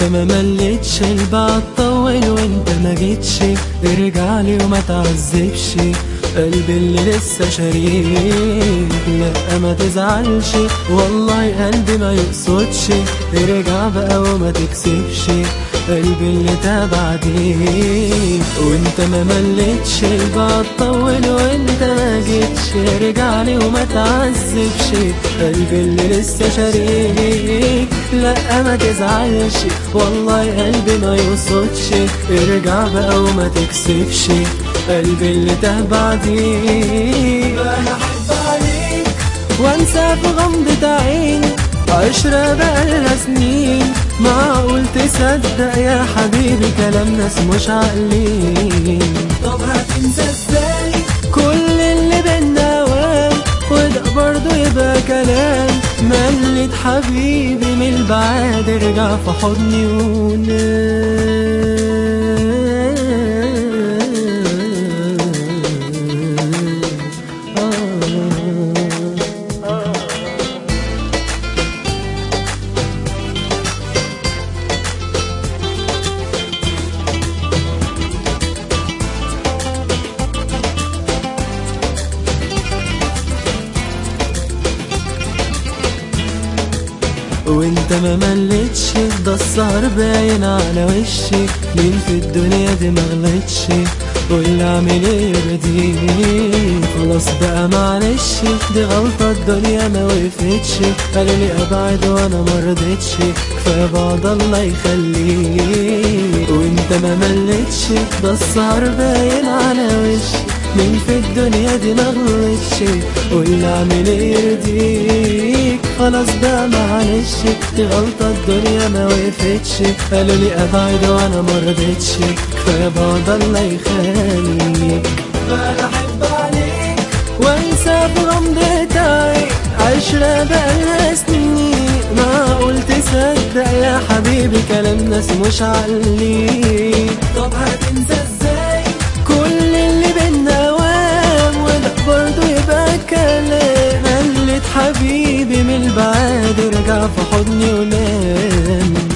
ما مليتش البعد طول وانت ما جيتش ارجع لي وما تعذبش قلبي اللي لسه شريك لا ما تزعلش والله قلبي ما يقصدش ارجع بقى وما تكسبش قلبي اللي تابع ديك وانت ما مليتش البعد طول وانت ما جيتش ارجع لي وما تعذبش قلبي اللي لسه شريك لا ما تزعلش والله قلبي ما يقصدش ارجع بقى وما تكسبش قلبي اللي تابع ديك انا احب عليك وانسى في غمضة عيني عشرة بقالها سنين معقول تصدق يا حبيبي كلام ناس مش عاقلين طب هتنسى ازاي كل اللي بينا وام وده برضه يبقى كلام ملت حبيبي من البعاد ارجع في حضني ونام وانت ما ملتش ده السهر باين على وشي مين في الدنيا دي ما غلطش واللي اعمل ايه يرضيك خلاص بقى معلش دي غلطة الدنيا ما وقفتش قالوا لي ابعد وانا ما رضيتش كفايه بعض الله يخليك وانت ما ملتش ده السهر باين على وشي مين في الدنيا دي ما غلطش واللي اعمل ايه يرضيك خلاص بقى معلش دي غلطة الدنيا ما وقفتش قالوا لي ابعد وانا ما رضيتش كفايه بعد الله يخليك انا احب عليك وانسى بغمضة عين عشرة بقالها سنين معقول تصدق يا حبيبي كلام ناس مش عاقلين طب هتنسى ازاي كل اللي بينا وام وده برضه يبقى كلام قلت حبيبي من البعاد ارجع في حضني ونام